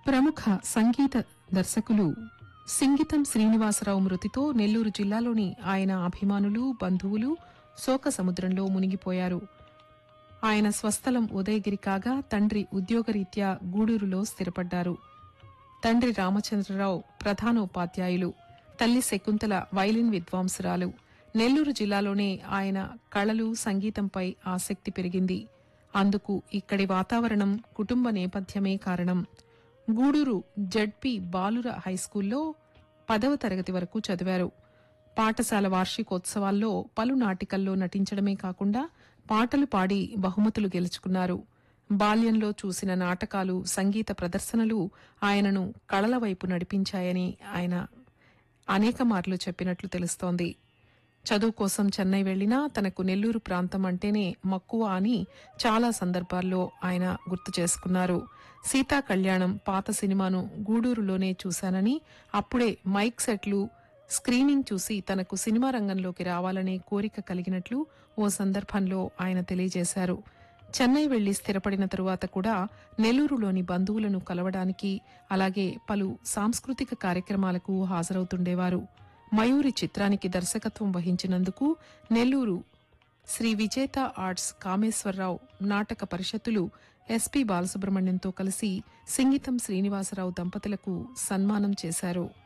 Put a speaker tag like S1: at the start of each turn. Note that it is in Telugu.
S1: ప్రముఖ సంగీత దర్శకులు సింగితం శ్రీనివాసరావు మృతితో నెల్లూరు జిల్లాలోని ఆయన అభిమానులు బంధువులు శోక సముద్రంలో మునిగిపోయారు ఆయన స్వస్థలం ఉదయగిరి కాగా తండ్రి ఉద్యోగరీత్యా గూడూరులో స్థిరపడ్డారు తండ్రి రామచంద్రరావు ప్రధానోపాధ్యాయులు తల్లి శకుంతల వైలిన్ విద్వాంసురాలు నెల్లూరు జిల్లాలోనే ఆయన కళలు సంగీతంపై ఆసక్తి పెరిగింది అందుకు ఇక్కడి వాతావరణం కుటుంబ నేపథ్యమే కారణం గూడూరు జడ్పీ బాలుర హైస్కూల్లో పదవ తరగతి వరకు చదివారు పాఠశాల వార్షికోత్సవాల్లో పలు నాటికల్లో నటించడమే కాకుండా పాటలు పాడి బహుమతులు గెలుచుకున్నారు బాల్యంలో చూసిన నాటకాలు సంగీత ప్రదర్శనలు ఆయనను కళల వైపు నడిపించాయని ఆయన అనేక మార్లు చెప్పినట్లు తెలుస్తోంది చదువు కోసం చెన్నై వెళ్లినా తనకు నెల్లూరు ప్రాంతం అంటేనే మక్కువ అని చాలా సందర్భాల్లో ఆయన గుర్తు చేసుకున్నారు సీతా కళ్యాణం పాత సినిమాను గూడూరులోనే చూశానని అప్పుడే మైక్ సెట్లు స్క్రీనింగ్ చూసి తనకు సినిమా రంగంలోకి రావాలనే కోరిక కలిగినట్లు ఓ సందర్భంలో ఆయన తెలియజేశారు చెన్నై వెళ్లి స్థిరపడిన తరువాత కూడా నెల్లూరులోని బంధువులను కలవడానికి అలాగే పలు సాంస్కృతిక కార్యక్రమాలకు హాజరవుతుండేవారు మయూరి చిత్రానికి దర్శకత్వం వహించినందుకు నెల్లూరు శ్రీ విజేత ఆర్ట్స్ కామేశ్వరరావు నాటక పరిషత్తులు ఎస్పీ బాలసుబ్రహ్మణ్యంతో కలిసి సింగితం శ్రీనివాసరావు దంపతులకు సన్మానం చేశారు